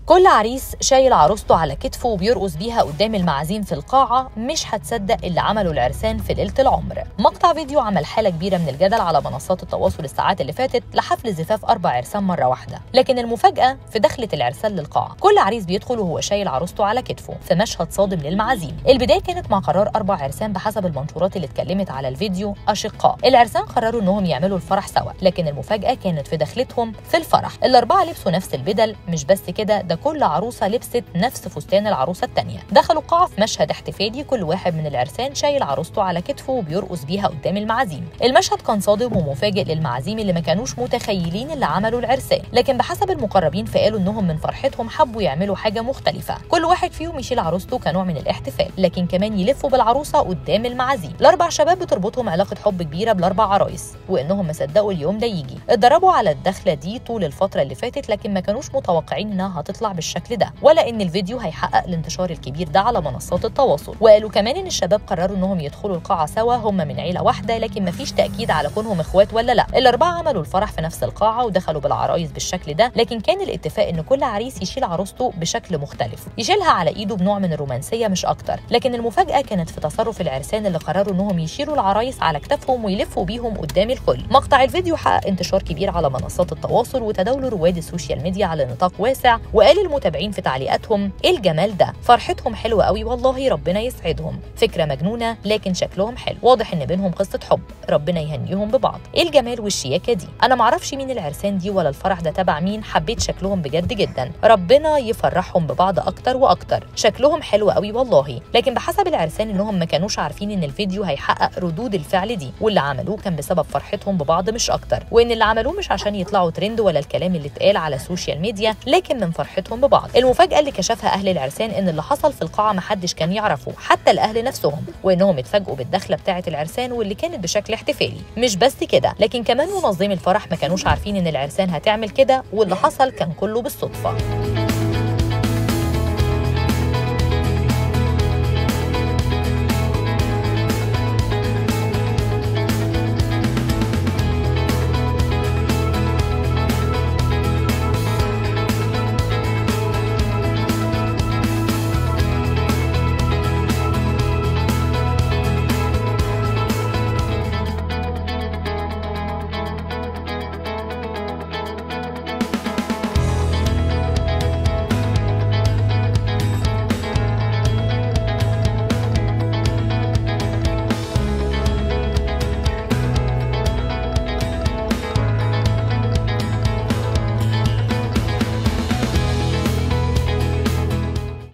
كل عريس شايل عروسته على كتفه وبيرقص بيها قدام المعازيم في القاعة مش هتصدق اللي عمله العرسان في ليلة العمر مقطع فيديو عمل حالة كبيرة من الجدل على منصات التواصل الساعات اللي فاتت لحفل زفاف أربع عرسان مرة واحدة لكن المفاجأة في دخلة العرسان للقاعة كل عريس بيدخل وهو شايل عروسته على كتفه في مشهد صادم للمعازيم البداية كانت مع قرار أربع عرسان بحسب المنشورات اللي اتكلمت على الفيديو أشقاء العرسان قرروا إنهم يعملوا الفرح سوا لكن المفاجأة كانت في دخلتهم في الفرح الأربعة لبسوا نفس البدل مش بس كده ده كل عروسة لبست نفس فستان العروسة التانية دخلوا قاعة في مشهد احتفالي كل واحد من العرسان شايل عروسته على كتفه وبيرقص بيها قدام المعازيم المشهد كان صادم ومفاجئ للمعازيم اللي ما كانوش متخيلين اللي عمله العرسان لكن بحسب المقربين فقالوا انهم من فرحتهم حبوا يعملوا حاجة مختلفة كل واحد فيهم يشيل عروسته كنوع من الاحتفال لكن كمان يلفوا بالعروسة قدام المعازيم الاربع شباب بتربطهم علاقة حب كبيرة بالاربع عرايس وانهم ما صدقوا اليوم ده يجي اتدربوا على الدخلة دي طول الفترة اللي فاتت لكن ما كانوش متوقعين انها هتطلع بالشكل ده ولا ان الفيديو هيحقق الانتشار الكبير ده على منصات التواصل وقالوا كمان ان الشباب قرروا انهم يدخلوا القاعه سوا هم من عيله واحده لكن مفيش تاكيد على كونهم اخوات ولا لا الاربعه عملوا الفرح في نفس القاعه ودخلوا بالعرايس بالشكل ده لكن كان الاتفاق ان كل عريس يشيل عروسته بشكل مختلف يشيلها على ايده بنوع من الرومانسيه مش اكتر لكن المفاجاه كانت في تصرف العرسان اللي قرروا انهم يشيلوا العرايس على كتافهم ويلفوا بيهم قدام الكل مقطع الفيديو حقق انتشار كبير على منصات التواصل وتداولوا رواد السوشيال ميديا على نطاق واسع وقال المتابعين في تعليقاتهم ايه الجمال ده فرحتهم حلوه قوي والله ربنا يسعدهم فكره مجنونه لكن شكلهم حلو واضح ان بينهم قصه حب ربنا يهنيهم ببعض ايه الجمال والشياكه دي انا معرفش مين العرسان دي ولا الفرح ده تبع مين حبيت شكلهم بجد جدا ربنا يفرحهم ببعض اكتر واكتر شكلهم حلو قوي والله لكن بحسب العرسان انهم ما كانوش عارفين ان الفيديو هيحقق ردود الفعل دي واللي عملوه كان بسبب فرحتهم ببعض مش اكتر وان اللي عملوه مش عشان يطلعوا ترند ولا الكلام اللي اتقال على السوشيال ميديا لكن من فرحتهم ببعض المفاجاه اللي كشفها اهل العرسان ان اللي حصل في القاعه محدش كان يعرفه حتى الاهل نفسهم وانهم اتفاجئوا بالدخله بتاعه العرسان واللي كانت بشكل احتفالي مش بس كده لكن كمان منظمي الفرح ما كانوش عارفين ان العرسان هتعمل كده واللي حصل كان كله بالصدفه